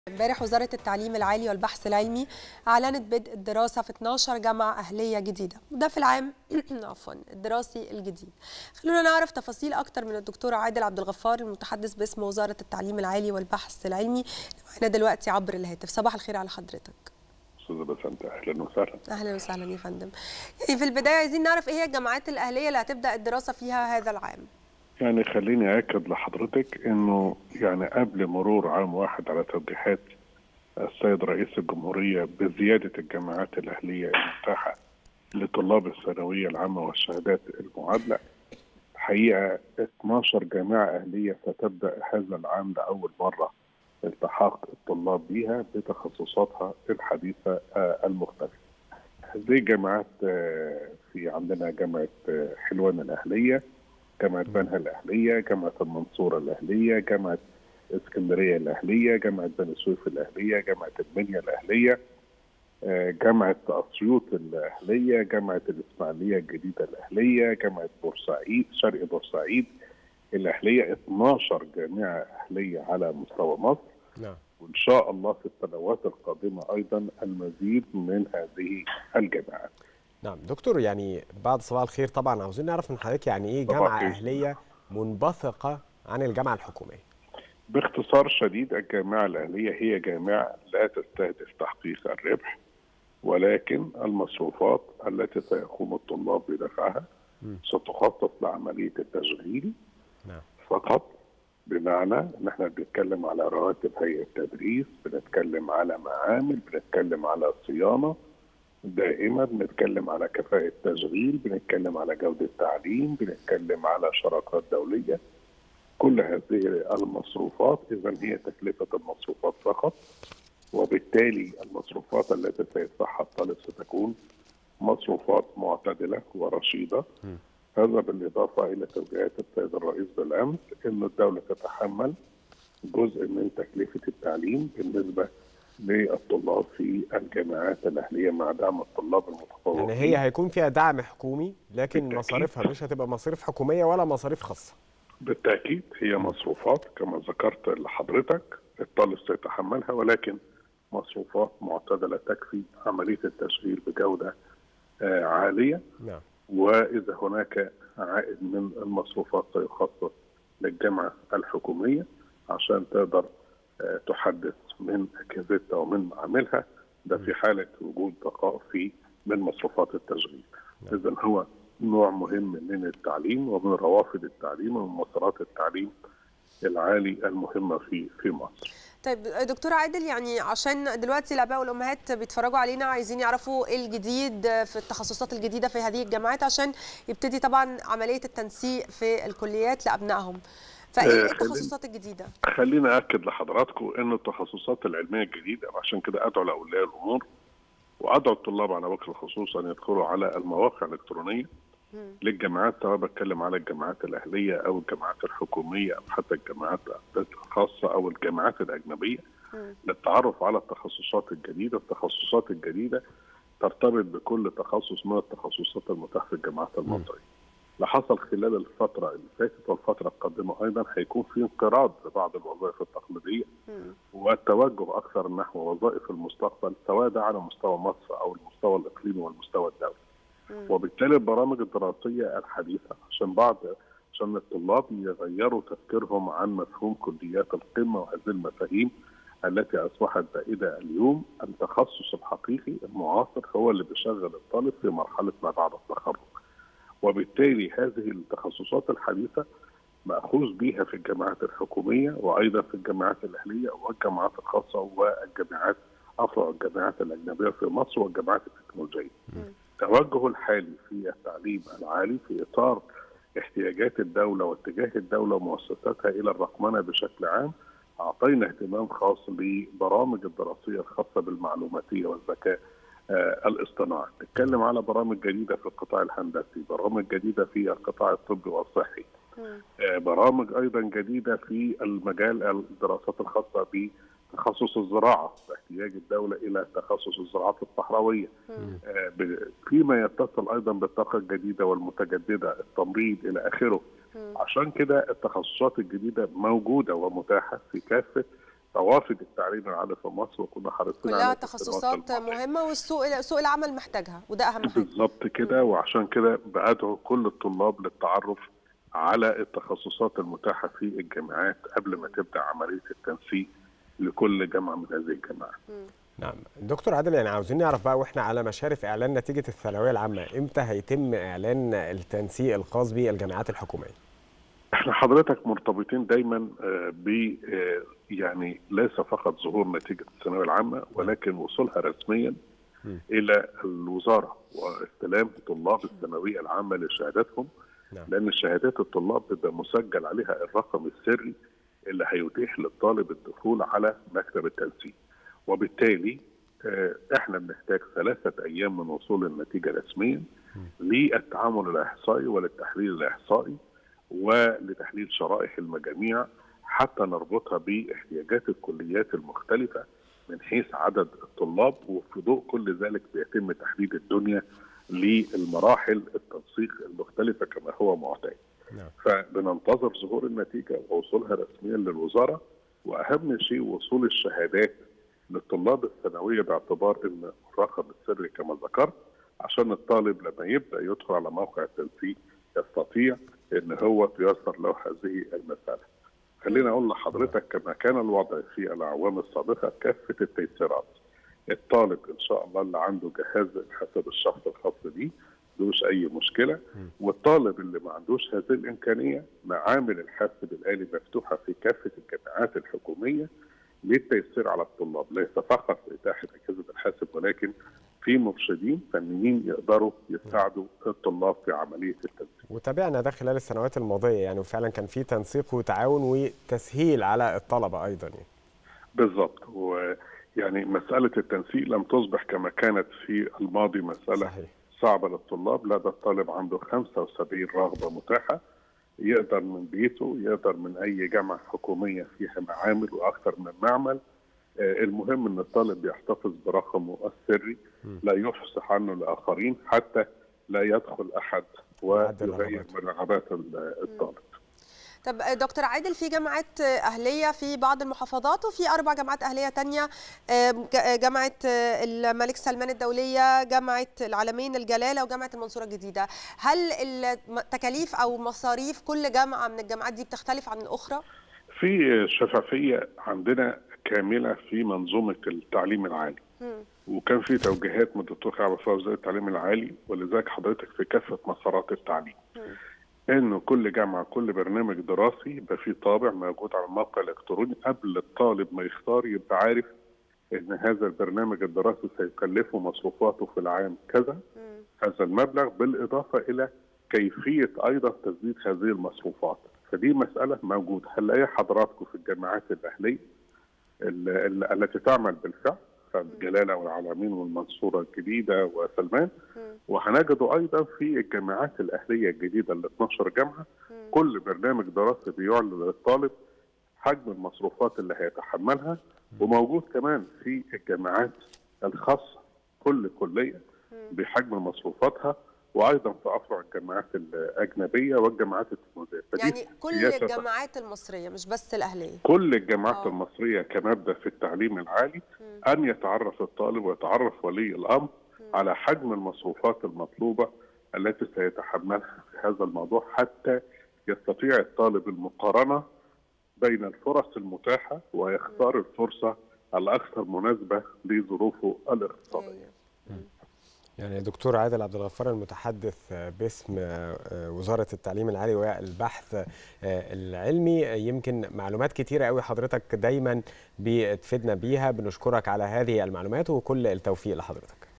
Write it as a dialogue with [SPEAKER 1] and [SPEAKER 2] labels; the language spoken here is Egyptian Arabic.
[SPEAKER 1] امبارح وزارة التعليم العالي والبحث العلمي أعلنت بدء الدراسة في 12 جامعة أهلية جديدة وده في العام عفوا الدراسي الجديد خلونا نعرف تفاصيل أكتر من الدكتور عادل عبد الغفار المتحدث باسم وزارة التعليم العالي والبحث العلمي معنا دلوقتي عبر الهاتف صباح الخير على حضرتك
[SPEAKER 2] استاذه بسنت اهلا وسهلا
[SPEAKER 1] أهلا وسهلا يا فندم يعني في البداية عايزين نعرف إيه هي الجامعات الأهلية اللي هتبدأ الدراسة فيها هذا العام
[SPEAKER 2] يعني خليني اكد لحضرتك انه يعني قبل مرور عام واحد على توجيهات السيد رئيس الجمهوريه بزياده الجامعات الاهليه المتاحه لطلاب الثانويه العامه والشهادات المعادله حقيقه 12 جامعه اهليه ستبدا هذا العام لاول مره التحاق الطلاب بها بتخصصاتها الحديثه المختلفه. هذه الجامعات في عندنا جامعه حلوان الاهليه جامعة بنها الأهلية جامعة المنصورة الأهلية جامعة اسكندرية الأهلية جامعة بني سويف الأهلية جامعة المنيا الأهلية جامعة أسيوط الأهلية جامعة الإسماعيلية الجديدة الأهلية جامعة بورسعيد شرق بورسعيد الأهلية 12 جامعة أهلية على مستوى مصر
[SPEAKER 3] نعم
[SPEAKER 2] وإن شاء الله في السنوات القادمة أيضا المزيد من هذه الجامعات
[SPEAKER 3] نعم دكتور يعني بعد صباح الخير طبعا عاوزين نعرف من حضرتك يعني ايه
[SPEAKER 2] صباح
[SPEAKER 3] جامعه
[SPEAKER 2] الخير.
[SPEAKER 3] اهليه منبثقه عن الجامعه الحكوميه
[SPEAKER 2] باختصار شديد الجامعة الأهلية هي جامعة لا تستهدف تحقيق الربح ولكن المصروفات التي سيقوم الطلاب بدفعها
[SPEAKER 3] مم.
[SPEAKER 2] ستخصص لعملية التشغيل
[SPEAKER 3] نعم
[SPEAKER 2] فقط بمعنى ان احنا بنتكلم على رواتب هيئة تدريس بنتكلم على معامل بنتكلم على صيانة دائما بنتكلم على كفاءة تشغيل بنتكلم على جودة تعليم بنتكلم على شراكات دولية كل هذه المصروفات إذا هي تكلفة المصروفات فقط وبالتالي المصروفات التي سيدفعها الطالب ستكون مصروفات معتدلة ورشيدة
[SPEAKER 3] م.
[SPEAKER 2] هذا بالإضافة إلى توجيهات السيد الرئيس بالأمس أن الدولة تتحمل جزء من تكلفة التعليم بالنسبة للطلاب في الجامعات الأهلية مع دعم الطلاب المتفوقين
[SPEAKER 3] يعني هي هيكون فيها دعم حكومي لكن
[SPEAKER 2] بالتأكيد.
[SPEAKER 3] مصاريفها مش هتبقى مصاريف حكوميه ولا مصاريف خاصه
[SPEAKER 2] بالتأكيد هي مصروفات كما ذكرت لحضرتك الطالب سيتحملها ولكن مصروفات معتدلة تكفي عملية التشغيل بجودة آه، عالية
[SPEAKER 3] نعم
[SPEAKER 2] وإذا هناك عائد من المصروفات سيخصص للجامعة الحكومية عشان تقدر آه، تحدث من أجهزتها ومن معاملها ده في حالة وجود بقاء في من مصروفات التشغيل
[SPEAKER 3] نعم.
[SPEAKER 2] إذا هو نوع مهم من التعليم ومن روافد التعليم ومن مسارات التعليم العالي المهمة في في مصر
[SPEAKER 1] طيب دكتور عادل يعني عشان دلوقتي الاباء والامهات بيتفرجوا علينا عايزين يعرفوا ايه الجديد في التخصصات الجديده في هذه الجامعات عشان يبتدي طبعا عمليه التنسيق في الكليات لابنائهم فايه
[SPEAKER 2] آه،
[SPEAKER 1] التخصصات الجديده
[SPEAKER 2] خلينا أكد لحضراتكم أن التخصصات العلمية الجديدة عشان كده أدعو لأولياء الأمور وأدعو الطلاب على وجه الخصوص أن يدخلوا على المواقع الإلكترونية
[SPEAKER 1] مم.
[SPEAKER 2] للجامعات سواء بتكلم على الجامعات الأهلية أو الجامعات الحكومية أو حتى الجامعات الخاصة أو الجامعات الأجنبية
[SPEAKER 1] مم.
[SPEAKER 2] للتعرف على التخصصات الجديدة التخصصات الجديدة ترتبط بكل تخصص من التخصصات المتاحة في الجامعات المصرية اللي حصل خلال الفترة اللي فاتت والفترة القادمة أيضا هيكون في انقراض لبعض الوظائف التقليدية
[SPEAKER 1] مم.
[SPEAKER 2] والتوجه أكثر نحو وظائف المستقبل سواء ده على مستوى مصر أو المستوى الإقليمي والمستوى الدولي
[SPEAKER 1] مم.
[SPEAKER 2] وبالتالي البرامج الدراسية الحديثة عشان بعض عشان الطلاب يغيروا تفكيرهم عن مفهوم كليات القمة وهذه المفاهيم التي أصبحت بائدة اليوم التخصص الحقيقي المعاصر هو اللي بيشغل الطالب في مرحلة ما بعد التخرج وبالتالي هذه التخصصات الحديثة مأخوذ بها في الجامعات الحكومية وأيضا في الجامعات الأهلية والجامعات الخاصة والجامعات أفرع الجامعات الأجنبية في مصر والجامعات التكنولوجية التوجه الحالي في التعليم العالي في إطار احتياجات الدولة واتجاه الدولة ومؤسساتها إلى الرقمنة بشكل عام أعطينا اهتمام خاص لبرامج الدراسية الخاصة بالمعلوماتية والذكاء آه الاصطناعي نتكلم على برامج جديدة في القطاع الهندسي برامج جديدة في القطاع الطبي والصحي
[SPEAKER 1] مم.
[SPEAKER 2] آه، برامج ايضا جديده في المجال الدراسات الخاصه بتخصص الزراعه واحتياج الدوله الى تخصص الزراعات الصحراويه
[SPEAKER 1] مم.
[SPEAKER 2] آه، ب- فيما يتصل ايضا بالطاقه الجديده والمتجدده التمريض الى اخره
[SPEAKER 1] مم.
[SPEAKER 2] عشان كده التخصصات الجديده موجوده ومتاحه في كافه روافد التعليم العالي في مصر وكنا حريصين
[SPEAKER 1] كلها
[SPEAKER 2] عليها في
[SPEAKER 1] تخصصات
[SPEAKER 2] السنوات الماضية.
[SPEAKER 1] مهمه والسوق سوق العمل محتاجها وده اهم حاجه
[SPEAKER 2] بالظبط كده وعشان كده بدعو كل الطلاب للتعرف على التخصصات المتاحه في الجامعات قبل ما تبدا عمليه التنسيق لكل جامعه من هذه الجامعات.
[SPEAKER 3] نعم دكتور عادل يعني عاوزين نعرف بقى واحنا على مشارف اعلان نتيجه الثانويه العامه امتى هيتم اعلان التنسيق الخاص بالجامعات الحكوميه
[SPEAKER 2] احنا حضرتك مرتبطين دايما آه، ب آه، يعني ليس فقط ظهور نتيجه الثانويه العامه ولكن وصولها رسميا
[SPEAKER 3] م.
[SPEAKER 2] الى الوزاره واستلام طلاب الثانويه العامه لشهاداتهم
[SPEAKER 3] نعم.
[SPEAKER 2] لان شهادات الطلاب بيبقى مسجل عليها الرقم السري اللي هيتيح للطالب الدخول على مكتب التنسيق وبالتالي آه، احنا بنحتاج ثلاثه ايام من وصول النتيجه رسميا للتعامل الاحصائي وللتحليل الاحصائي ولتحليل شرائح المجاميع حتى نربطها باحتياجات الكليات المختلفه من حيث عدد الطلاب وفي ضوء كل ذلك بيتم تحديد الدنيا للمراحل التنسيق المختلفه كما هو معتاد.
[SPEAKER 3] نعم.
[SPEAKER 2] فبننتظر ظهور النتيجه ووصولها رسميا للوزاره واهم شيء وصول الشهادات للطلاب الثانويه باعتبار ان الرقم السري كما ذكرت عشان الطالب لما يبدا يدخل على موقع التنسيق يستطيع ان هو تيسر له هذه المساله. خليني اقول لحضرتك كما كان الوضع في الاعوام السابقه كافه التيسيرات. الطالب ان شاء الله اللي عنده جهاز الحساب الشخصي الخاص بيه ملوش اي مشكله والطالب اللي ما عندوش هذه الامكانيه معامل الحاسب الالي مفتوحه في كافه الجامعات الحكوميه للتيسير على الطلاب ليس فقط اتاحه اجهزه الحاسب ولكن في مرشدين فنيين يقدروا يساعدوا الطلاب في عمليه التنسيق.
[SPEAKER 3] وتابعنا ده خلال السنوات الماضيه يعني وفعلا كان في تنسيق وتعاون وتسهيل على الطلبه ايضا يعني.
[SPEAKER 2] بالضبط ويعني مساله التنسيق لم تصبح كما كانت في الماضي مساله
[SPEAKER 3] صحيح.
[SPEAKER 2] صعبه للطلاب لا ده الطالب عنده 75 رغبه متاحه يقدر من بيته يقدر من اي جامعه حكوميه فيها معامل واكثر من معمل آه، المهم ان الطالب يحتفظ برقمه السري لا يفصح عنه لاخرين حتى لا يدخل احد
[SPEAKER 3] يعدل
[SPEAKER 2] ويغير
[SPEAKER 3] رغباته.
[SPEAKER 2] من رغبات ال- الطالب
[SPEAKER 1] طب دكتور عادل في جامعات أهلية في بعض المحافظات وفي أربع جامعات أهلية تانية آم، ج- جامعة الملك سلمان الدولية جامعة العالمين الجلالة وجامعة المنصورة الجديدة هل التكاليف أو مصاريف كل جامعة من الجامعات دي بتختلف عن الأخرى؟
[SPEAKER 2] في شفافيه عندنا كامله في منظومه التعليم العالي
[SPEAKER 1] مم.
[SPEAKER 2] وكان في توجيهات من الدكتور خالد عبد وزير التعليم العالي ولذلك حضرتك في كافه مسارات التعليم انه كل جامعه كل برنامج دراسي يبقى فيه طابع موجود على الموقع الالكتروني قبل الطالب ما يختار يبقى عارف ان هذا البرنامج الدراسي سيكلفه مصروفاته في العام كذا
[SPEAKER 1] مم.
[SPEAKER 2] هذا المبلغ بالاضافه الى كيفيه ايضا تسديد هذه المصروفات فدي مساله موجوده هنلاقيها حضراتكم في الجامعات الاهليه ال- ال- التي تعمل بالفعل الجلاله والعلمين والمنصوره الجديده وسلمان
[SPEAKER 1] مم.
[SPEAKER 2] وهنجده ايضا في الجامعات الاهليه الجديده ال 12 جامعه
[SPEAKER 1] مم.
[SPEAKER 2] كل برنامج دراسي بيعلن للطالب حجم المصروفات اللي هيتحملها وموجود كمان في الجامعات الخاصه كل كليه بحجم مصروفاتها وايضا في افرع الجامعات الاجنبيه والجامعات التكنولوجيه فدي
[SPEAKER 1] يعني كل
[SPEAKER 2] سياسة
[SPEAKER 1] الجامعات المصرية مش بس الأهلية
[SPEAKER 2] كل الجامعات
[SPEAKER 1] آه.
[SPEAKER 2] المصريه كمبدا في التعليم العالي ان يتعرف الطالب ويتعرف ولي الامر على حجم المصروفات المطلوبه التي سيتحملها في هذا الموضوع حتى يستطيع الطالب المقارنه بين الفرص المتاحه ويختار الفرصه الاكثر مناسبه لظروفه الاقتصاديه.
[SPEAKER 1] أيوة.
[SPEAKER 3] يعني دكتور عادل عبد الغفار المتحدث باسم وزاره التعليم العالي والبحث العلمي يمكن معلومات كتيره قوي حضرتك دايما بتفيدنا بيها بنشكرك على هذه المعلومات وكل التوفيق لحضرتك